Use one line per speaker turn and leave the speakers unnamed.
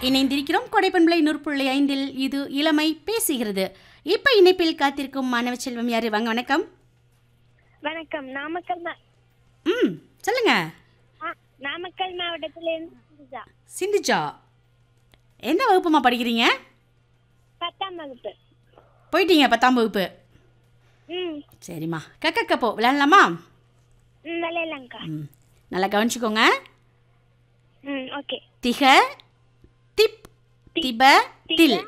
இணைந்திருக்கிறோம் கொடைப்பண்பளை நூற்புள்ளி ஐந்தில் இது இளமை பேசுகிறது இப்போ இணைப்பில் காத்திருக்கும் மாணவ செல்வம் யாரு வாங்க வணக்கம்
வணக்கம் நாமக்கல் மா-
ம் சொல்லுங்க
ஆ, நாமக்கல் மாவட்டத்திலிருந்து சிந்துஜா.
சிந்துஜா எந்த வகுப்புமா படிக்கிறீங்க
பத்தாம் வகுப்பு
போயிட்டீங்க பத்தாம் வகுப்பு
ம்
சரிம்மா கக்க கப்போ விளையாடலாமா
ம் விளையாடலாங்க்கா
ம் நல்லா கவனிச்சுக்கோங்க
ம் ஓகே
திக திப் திப தில்